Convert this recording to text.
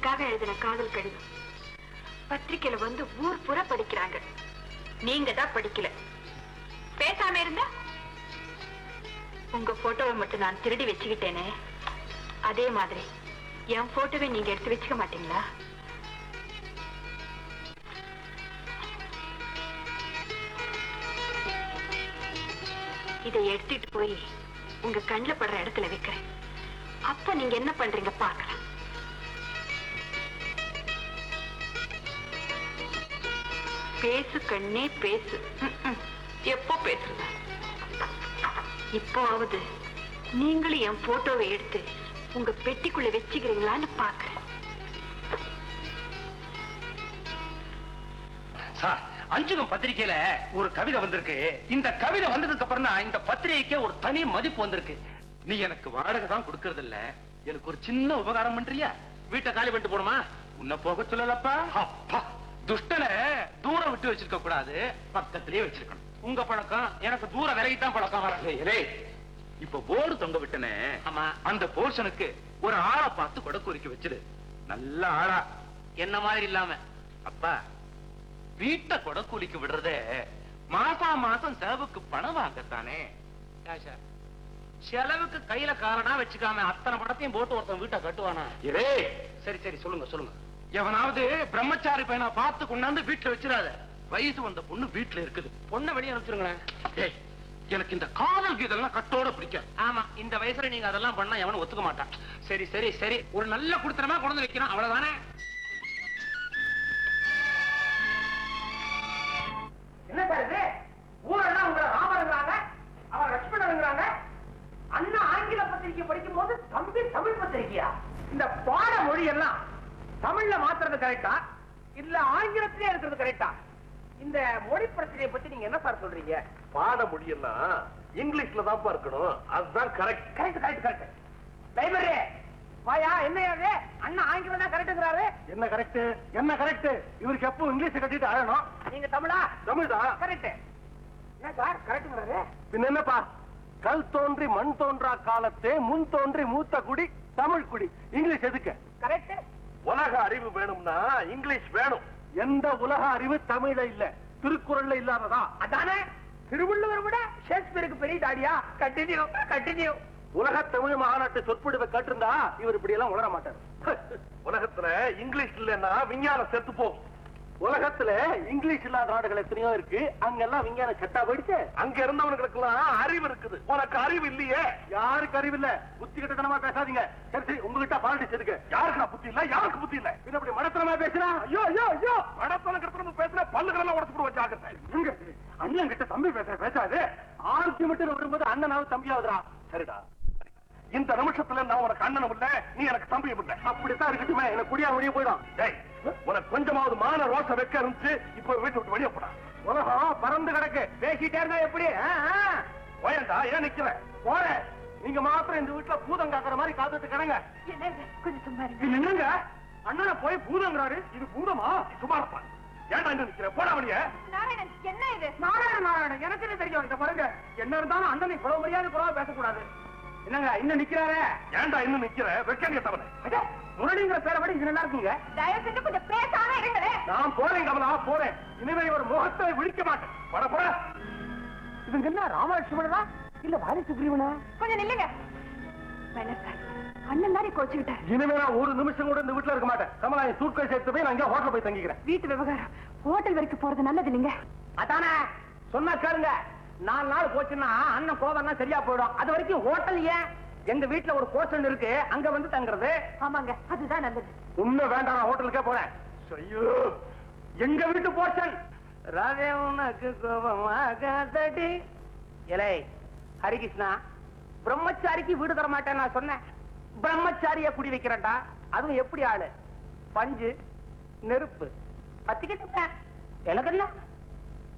உங்களுக்காக எழுதின காதல் கடிதம் பத்திரிக்கையில வந்து ஊர் புற படிக்கிறாங்க நீங்க தான் படிக்கல பேசாம இருந்தா உங்க போட்டோவை மட்டும் நான் திருடி வச்சுக்கிட்டேனே அதே மாதிரி என் போட்டோவை நீங்க எடுத்து வச்சுக்க மாட்டீங்களா இதை எடுத்துட்டு போய் உங்க கண்ணுல படுற இடத்துல வைக்கிறேன் அப்ப நீங்க என்ன பண்றீங்க பார்க்கலாம் பேசு கண்ணே பேசு ம்ம். எப்போ பேசுங்க இப்போவாவது நீங்களும் என் போட்டோவை எடுத்து உங்க பெட்டிக்குள்ள வச்சுக்கிறீங்களான்னு பாக்குறேன் சார் அஞ்சுகம் பத்திரிக்கையில ஒரு கவிதை வந்திருக்கு இந்த கவிதை வந்ததுக்கு அப்புறம் தான் இந்த பத்திரிகைக்கே ஒரு தனி மதிப்பு வந்திருக்கு நீ எனக்கு வாடகை தான் கொடுக்கறது இல்ல எனக்கு ஒரு சின்ன உபகாரம் பண்றியா வீட்டை காலி பண்ணிட்டு போணுமா உன்னை போக சொல்லலப்பா அப்பா துஷ்டனை தூரம் விட்டு வச்சிருக்க கூடாது பக்கத்திலேயே வச்சிருக்கணும் உங்க பழக்கம் எனக்கு தூரம் விலகித்தான் பழக்கம் வர இப்ப போர்டு தொங்க விட்டனே ஆமா அந்த போர்ஷனுக்கு ஒரு ஆளை பார்த்து கொடக்குறிக்கு வச்சிரு நல்ல ஆளா என்ன மாதிரி இல்லாம அப்பா வீட்டை கொடக்கூலிக்கு விடுறதே மாசா மாசம் செலவுக்கு பணம் வாங்கத்தானே ஆஷா, செலவுக்கு கையில காரணா வச்சுக்காம அத்தனை படத்தையும் போட்டு ஒருத்தன் வீட்டை கட்டுவானா இரே சரி சரி சொல்லுங்க சொல்லுங்க எவனாவது பிரம்மச்சாரி பையனா பார்த்து கொண்டாந்து வீட்டுல வச்சிடாத வயசு வந்த பொண்ணு வீட்டுல இருக்குது பொண்ணை வெளியே அனுப்பிச்சிருங்களேன் ஏய் எனக்கு இந்த காதல் கீதெல்லாம் கட்டோட பிடிக்காது ஆமா இந்த வயசுல நீங்க அதெல்லாம் பண்ணா எவனும் ஒத்துக்க மாட்டான் சரி சரி சரி ஒரு நல்ல குடுத்தனமா கொண்டு வந்து வைக்கணும் அவ்வளவுதானே என்ன சார் இது ஊரெல்லாம் உங்களை ராமருங்கிறாங்க அவர் லட்சுமணருங்கிறாங்க அண்ணா ஆங்கில பத்திரிக்கை படிக்கும் போது தம்பி தமிழ் பத்திரிக்கையா இந்த பாட மொழி எல்லாம் தமிழ்ல மாத்துறது கரெக்டா இல்ல ஆங்கிலத்திலே இருக்கிறது கரெக்டா இந்த மொழி பிரச்சனையை பத்தி நீங்க என்ன சார் சொல்றீங்க பாட முடியலாம் இங்கிலீஷ்ல தான் இருக்கணும் அதுதான் correct correct correct correct library வாயா என்ன இது அண்ணா ஆங்கிலம் தான் கரெக்ட்ங்கிறாரு என்ன கரெக்ட் என்ன கரெக்ட் இவருக்கு எப்போ இங்கிலீஷ் கட்டிட்டு அழணும் நீங்க தமிழா தமிழ் தான் கரெக்ட் என்ன சார் கரெக்ட்ங்கிறாரு பின்ன என்னப்பா கல் தோன்றி மண் தோன்றா காலத்தே முன் தோன்றி மூத்த குடி தமிழ் குடி இங்கிலீஷ் எதுக்கு கரெக்ட் உலக அறிவு வேணும்னா இங்கிலீஷ் வேணும் எந்த உலக அறிவு தமிழ்ல இல்ல திருக்குறள்ல இல்லாததா அதானே திருவள்ளுவர் விட ஷேக்ஸ்பியருக்கு பெரிய தாடியா கண்டினியூ கண்டினியூ உலக தமிழ் மாநாட்டு சொற்பொழிவை கட்டிருந்தா இவர் இப்படி எல்லாம் உணர மாட்டார் உலகத்துல இங்கிலீஷ் இல்லைன்னா விஞ்ஞானம் செத்து போகும் உலகத்துல இங்கிலீஷ் இல்லாத நாடுகள் எத்தனையோ இருக்கு அங்கெல்லாம் விஞ்ஞானம் செட்டா போயிடுச்சு அங்க இருந்தவனுக்கு எல்லாம் அறிவு இருக்குது உனக்கு அறிவு இல்லையே யாருக்கு அறிவு இல்ல புத்தி கிட்டத்தனமா பேசாதீங்க சரி சரி உங்ககிட்ட பாலிடிக்ஸ் இருக்கு யாருக்கு நான் புத்தி இல்ல யாருக்கு புத்தி இல்ல பின்ன அப்படி மடத்தனமா பேசுனா ஐயோ ஐயோ ஐயோ மடத்தனம் கிடத்தனமா பேசுனா பல்லுகளெல்லாம் உடச்சு போடுவா ஜாக்கிரதை அண்ணன் கிட்ட தம்பி பேச பேசாது ஆர்குமெண்ட் வரும்போது அண்ணனாவது தம்பியாவதுரா சரிடா இந்த நிமிஷத்துல நான் உனக்கு அண்ணனும் இல்ல நீ எனக்கு தம்பியும் இல்ல அப்படித்தான் இருக்கட்டுமே எனக்கு குடியா வெளியே போயிடும் டேய் உனக்கு கொஞ்சமாவது மான ரோச வைக்க இருந்துச்சு இப்ப வீட்டு விட்டு வெளியே போடா உலகம் பறந்து கிடக்கு பேசிட்டே இருந்தா எப்படி போயண்டா ஏன் நிக்கிற போறேன் நீங்க மாத்திரம் இந்த வீட்டுல பூதம் காக்குற மாதிரி காத்துட்டு கிடங்க என்னங்க கொஞ்சம் சும்மா இருங்க இது என்னங்க அண்ணனை போய் பூதங்கிறாரு இது பூதமா சும்மா இருப்பான் ஏன்டா இங்க நிக்கிற போடா வெளியே நாராயணன் என்ன இது நாராயண நாராயணன் எனக்கு என்ன தெரியும் இத பாருங்க என்ன இருந்தாலும் அண்ணனை இவ்வளவு மரியாதை குறவா பேசக்கூடாது என்னங்க இன்னும் நிக்கிறாரே ஏன்டா இன்னும் நிக்கிற வெக்கம் கேட்டவனே அடே, முரளிங்கிற பேரை விட இது நல்லா இருக்குங்க தயவு செஞ்சு கொஞ்சம் பேசாம இருங்களே நான் போறேன் கமலா போறேன் இனிமே இவர் முகத்தை விழிக்க மாட்டேன் பட போற இவங்க என்ன ராமலட்சுமணனா இல்ல வாரி சுக்ரீவனா கொஞ்சம் நில்லுங்க வேணாம் சார் அண்ணன் தானே கோச்சுக்கிட்டார் இனிமே நான் ஒரு நிமிஷம் கூட இந்த வீட்டுல இருக்க மாட்டேன் கமலா என் சூட்கை சேர்த்து போய் நான் இங்கே ஹோட்டல் போய் தங்கிக்கிறேன் வீட்டு விவகாரம் ஹோட்டல் வரைக்கும் போறது நல்லது இல்லைங்க அதானே சொன்னா கேளுங்க நாலு நாள் போச்சுன்னா அண்ணன் கோவம்னா சரியா போயிடும் அது வரைக்கும் ஹோட்டல் ஏன் எங்க வீட்டுல ஒரு போர்ஷன் இருக்கு அங்க வந்து தங்குறது ஆமாங்க அதுதான் நல்லது உண்மை வேண்டாம் நான் ஹோட்டலுக்கே போறேன் ஐயோ எங்க வீட்டு போர்ஷன் ரவே உனக்கு கோபமாகாதடி இலை ஹரிகிருஷ்ணா பிரம்மச்சாரிக்கு வீடு தர மாட்டேன் நான் சொன்னேன் பிரம்மச்சாரிய குடி வைக்கிறேன்டா அதுவும் எப்படி ஆளு பஞ்சு நெருப்பு பத்திக்கிட்டு எனக்கு என்ன